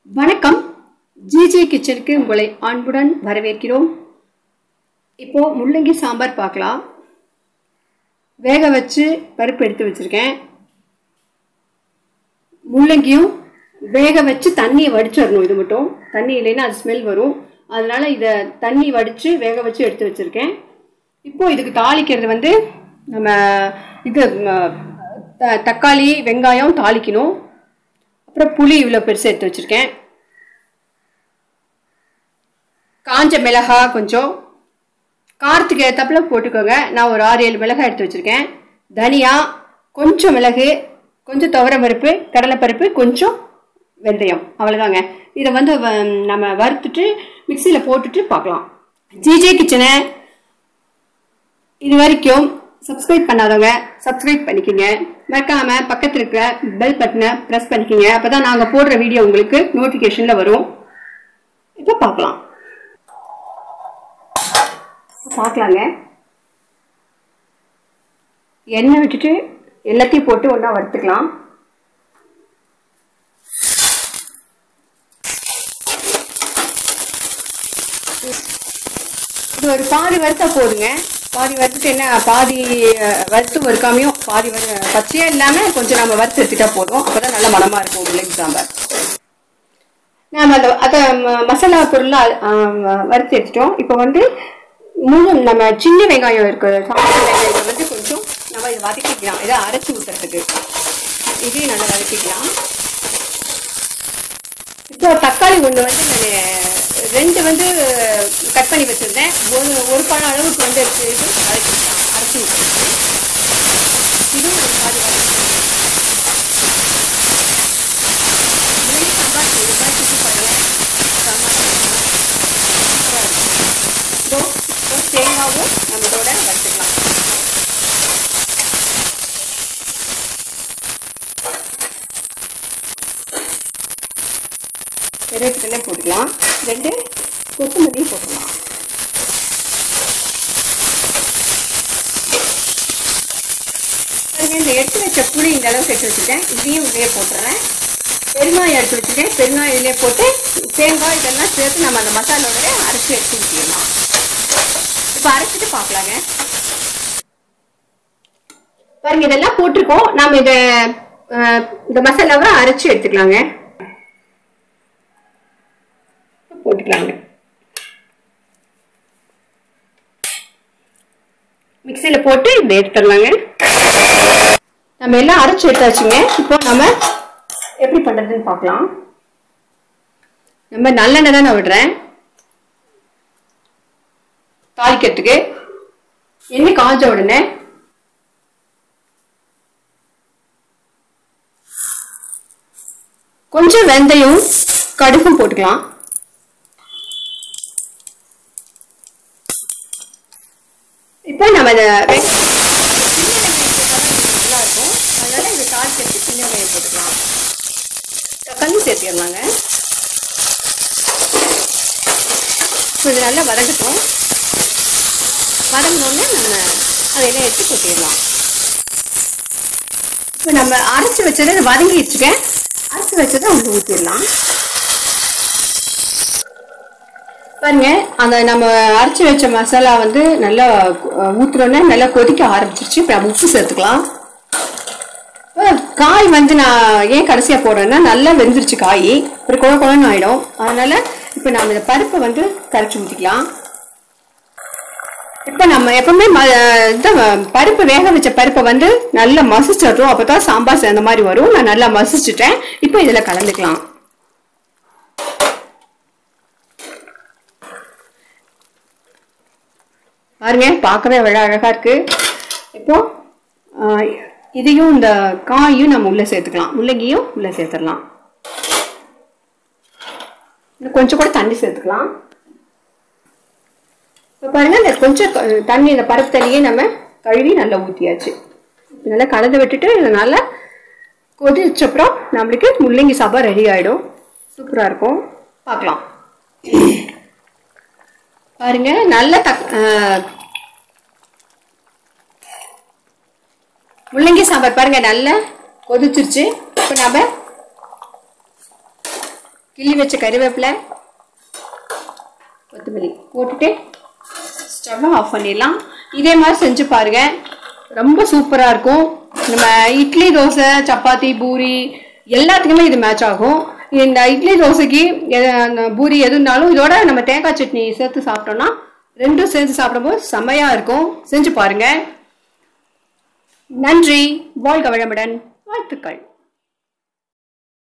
வணக்கம் ஜிஜே கிச்சனுக்கு உங்களை அன்புடன் வரவேற்கிறோம் இப்போ முள்ளங்கி சாம்பார் பார்க்கலாம் வேக வச்சு பருப்பு எடுத்து வச்சிருக்கேன் முள்ளங்கியும் வேக வச்சு தண்ணியை வடிச்சிடணும் இது மட்டும் தண்ணி இல்லைன்னா அது ஸ்மெல் வரும் அதனால இதை தண்ணி வடித்து வேக வச்சு எடுத்து வச்சிருக்கேன் இப்போ இதுக்கு தாளிக்கிறது வந்து நம்ம இது ம, த- தக்காளி வெங்காயம் தாளிக்கணும் அப்புறம் புளி இவ்வளோ பெருசு எடுத்து வச்சுருக்கேன் காஞ்ச மிளகா கொஞ்சம் காரத்துக்கு ஏற்றப்பில் போட்டுக்கோங்க நான் ஒரு ஆறு ஏழு மிளகாய் எடுத்து வச்சுருக்கேன் தனியா கொஞ்சம் மிளகு கொஞ்சம் துவரம் பருப்பு கடலைப்பருப்பு கொஞ்சம் வெந்தயம் அவ்வளோதாங்க இதை வந்து வ- நம்ம வறுத்துட்டு மிக்சியில் போட்டுட்டு பார்க்கலாம் ஜிஜே கிச்சனை இது வரைக்கும் சப்ஸ்கிரைப் பண்ணாதவங்க சப்ஸ்கிரைப் பண்ணிக்கோங்க மறக்காம பக்கத்தில் இருக்கிற பெல் பட்டனை ப்ரெஸ் பண்ணிக்கோங்க அப்பதான் நாங்க போடுற வீடியோ உங்களுக்கு நோட்டிஃபிகேஷன்ல வரும் இப்போ பார்க்கலாம் பார்க்கலாங்க எண்ணெய் விட்டுட்டு எல்லாத்தையும் போட்டு ஒன்றா வறுத்துக்கலாம் இது ஒரு பாதி வறுத்தா போதுங்க பாதி வறுத்துட்டு என்ன பாதி அஹ், வறுத்து வறுக்காமையும் பாதி வறு பச்சையா இல்லாம கொஞ்சம் நம்ம வறுத்து எடுத்துட்டா போதும் அப்பதான் நல்ல மனமா இருக்கும் முள்ளங்கி சாம்பார் நாம அந்த அதை ம- மசாலா பொருள்லாம் அஹ், வறுத்து எடுத்துட்டோம் இப்போ வந்து முழு நம்ம சின்ன வெங்காயம் இருக்கு சாம்பார் வெங்காயம் வந்து கொஞ்சம் நம்ம இதை வதக்கிக்கலாம் இதை அரைச்சி ஊற்றுறதுக்கு இதையும் நல்லா வதக்கிக்கலாம் இப்போ தக்காளி ஒன்று வந்து நான் ரெண்டு வந்து கட் பண்ணி வச்சுருந்தேன் ஒரு ஒரு பழம் அளவுக்கு வந்து எடுத்து இது அரைச்சிக்கலாம் அரைச்சி ஊற்றிக்கலாம் இதுவும் ஒரு பாதி வதக்கிக்கலாம் முள்ளங்கி சாம்பார் நீங்கள் ஒரு மாதிரி செஞ்சு பாருங்கள் செம்ம சூப்பராக இருக்கும் இதோ இப்போ தேங்காவும் நம்ம இதோட வச்சுக்கலாம் கருவேப்பிலை போட்டுக்கலாம் ரெண்டு கொத்தமல்லியும் போட்டுக்கலாம் பாருங்க, இந்த எடுத்து வச்ச புளி இந்த அளவுக்கு எடுத்து வச்சுட்டேன் இதையும் உள்ளே போட்டுறேன் பெருங்காயம் எடுத்து வச்சுட்டேன் பெருங்காயம் இதிலே போட்டு தேங்காய் இதெல்லாம் சேர்த்து நம்ம அந்த மசாலோட அரைச்சி எடுத்து ஊற்றிடலாம் இப்போ அரைச்சிட்டு பார்க்கலாங்க பாருங்க இதெல்லாம் போட்டிருக்கோம் நாம இதை அஹ், இந்த மசாலாவை அரைச்சி எடுத்துக்கலாங்க போட்டுக்கலாங்க மிக்சியில் போட்டு இதை எடுத்துடலாங்க நம்ம எல்லாம் அரைச்சி எடுத்தாச்சுங்க இப்போ நம்ம எப்படி பண்ணுறதுன்னு பார்க்கலாம் நம்ம நல்லெண்ணெய் தான் நான் விடுறேன் தாளிக்கிறதுக்கு எண்ணெய் காஞ்ச உடனே கொஞ்சம் வெந்தயம் கடுகும் போட்டுக்கலாம் இப்போ நம்ம இந்த வெங்காயம் சின்ன வெங்காயம் போட்டாலும் நல்லா இருக்கும் அதனால இந்த தாளிக்கிறதுக்கு சின்ன வெங்காயம் போட்டுக்கலாம் தக்காளி சேர்த்திடலாங்க இப்போ இது நல்லா வதங்கட்டும் வதங்கினோடனே நம்ம அதையெல்லாம் எடுத்து கொட்டிடலாம் இப்போ நம்ம அரைச்சி வச்சதை இது வதங்கிடுச்சுங்க அரைச்சி வச்சதை அவங்க ஊற்றிடலாம் பாருங்க அந்த நம்ம அரைச்சி வச்ச மசாலா வந்து நல்லா அஹ், ஊத்துனோடனே நல்லா கொதிக்க ஆரம்பிச்சிருச்சு இப்போ நம்ம உப்பு சேர்த்துக்கலாம் அஹ், காய் வந்து நான் ஏன் கடைசியாக போடுறேன்னா நல்லா வெந்துருச்சு காய் அப்புறம் குழ குழன்னு ஆயிடும் அதனால இப்போ நம்ம இந்த பருப்பை வந்து கரைச்சி ஊற்றிக்கலாம் இப்போ நம்ம எப்பவுமே ம இந்த பருப்பு வேக வச்ச பருப்பை வந்து நல்லா மசிச்சிடுறோம் அப்போ தான் சாம்பார் அந்த மாதிரி வரும் நான் நல்லா மசிச்சுட்டேன் இப்போ இதில் கலந்துக்கலாம் பாருங்க பார்க்கவே அவ்வளோ அழகாக இருக்கு இப்போ ஆஹ், இதையும் இந்த காயும் நம்ம உள்ளே சேர்த்துக்கலாம் முள்ளங்கியும் உள்ளே சேர்த்துடலாம் இன்னும் கொஞ்சம் கூட தண்ணி சேர்த்துக்கலாம் இப்போ பாருங்க இந்த கொஞ்சம் க- தண்ணி இந்த பருப்பு தண்ணியே நம்ம கழுவி நல்லா ஊற்றியாச்சு நல்லா கலந்து விட்டுட்டு இதை நல்லா கொதிச்சப்புறம் நம்மளுக்கு முள்ளங்கி சாம்பார் ரெடி ஆகிடும் சூப்பராக இருக்கும் பார்க்கலாம் பாருங்க நல்ல தக் ஆஹ், முள்ளங்கி சாம்பார் பாருங்க நல்லா கொதிச்சிருச்சு இப்போ நம்ம கிள்ளி வச்ச கறிவேப்பிலை கொத்தமல்லி போட்டுட்டு ஸ்டவ்வை ஆஃப் பண்ணிடலாம் இதே மாதிரி செஞ்சு பாருங்க ரொம்ப சூப்பராக இருக்கும் நம்ம இட்லி தோசை சப்பாத்தி பூரி எல்லாத்துக்குமே இது மேட்ச் ஆகும் இந்த இட்லி தோசைக்கு எது- அந்த பூரி எதுனாலும் இதோட நம்ம தேங்காய் சட்னி சேர்த்து சாப்பிட்டோம்னா ரெண்டும் சேர்த்து சாப்பிடும்போது செமையாக இருக்கும் செஞ்சு பாருங்க நன்றி வாழ்க வளமுடன் வாழ்த்துக்கள்